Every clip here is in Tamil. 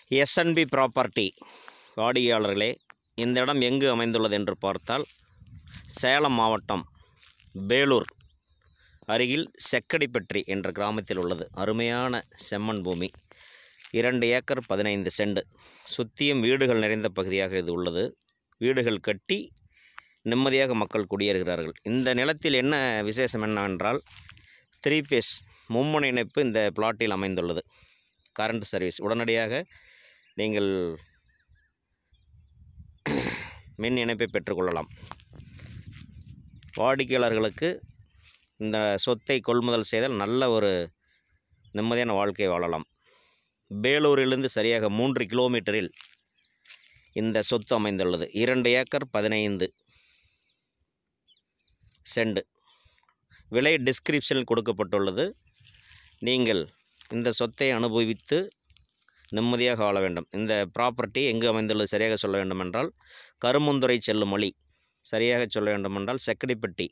எஸ்என்பி ப்ராப்பர்ட்டி வாடிக்கையாளர்களே இந்த இடம் எங்கு அமைந்துள்ளது என்று பார்த்தால் சேலம் மாவட்டம் பேலூர் அருகில் செக்கடிப்பற்றி என்ற கிராமத்தில் உள்ளது அருமையான செம்மண் பூமி இரண்டு ஏக்கர் பதினைந்து செண்டு சுற்றியும் வீடுகள் நிறைந்த பகுதியாக இது உள்ளது வீடுகள் கட்டி நிம்மதியாக மக்கள் குடியேறுகிறார்கள் இந்த நிலத்தில் என்ன விசேஷம் என்னவென்றால் த்ரீ பேஸ் மும்முனை இணைப்பு இந்த பிளாட்டில் அமைந்துள்ளது கரண்ட் சர்வீஸ் உடனடியாக நீங்கள் மின் இணைப்பை பெற்றுக்கொள்ளலாம் வாடிக்கையாளர்களுக்கு இந்த சொத்தை கொள்முதல் செய்தால் நல்ல ஒரு நிம்மதியான வாழ்க்கை வாழலாம் பேலூரிலிருந்து சரியாக மூன்று கிலோமீட்டரில் இந்த சொத்து அமைந்துள்ளது இரண்டு ஏக்கர் பதினைந்து செண்டு விலை டிஸ்கிரிப்ஷனில் கொடுக்கப்பட்டுள்ளது நீங்கள் இந்த சொத்தை அனுபவித்து நிம்மதியாக வாழ வேண்டும் இந்த ப்ராப்பர்ட்டி எங்கு அமைந்துள்ளது சரியாக சொல்ல வேண்டுமென்றால் கருமுந்துறை செல்லும் வழி சரியாக சொல்ல வேண்டுமென்றால் செக்கடிப்பட்டி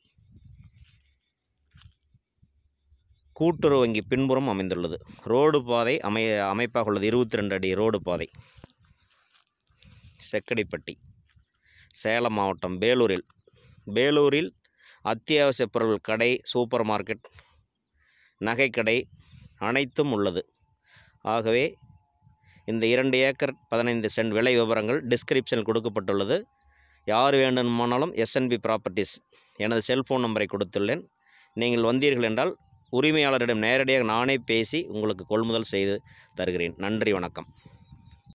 கூட்டுறவு வங்கி பின்புறம் அமைந்துள்ளது ரோடு பாதை அமை அமைப்பாக உள்ளது இருபத்தி ரெண்டு அடி ரோடு பாதை செக்கடிப்பட்டி சேலம் மாவட்டம் பேலூரில் பேலூரில் அத்தியாவசிய பொருள் கடை சூப்பர் மார்க்கெட் நகைக்கடை அனைத்தும் உள்ளது ஆகவே இந்த இரண்டு ஏக்கர் பதினைந்து சென்ட் விலை விவரங்கள் டிஸ்கிரிப்ஷனில் கொடுக்கப்பட்டுள்ளது யார் வேண்டுமானாலும் எஸ்என்பி ப்ராப்பர்ட்டிஸ் எனது செல்ஃபோன் நம்பரை கொடுத்துள்ளேன் நீங்கள் வந்தீர்கள் என்றால் உரிமையாளரிடம் நேரடியாக நானே பேசி உங்களுக்கு கொள்முதல் செய்து தருகிறேன் நன்றி வணக்கம்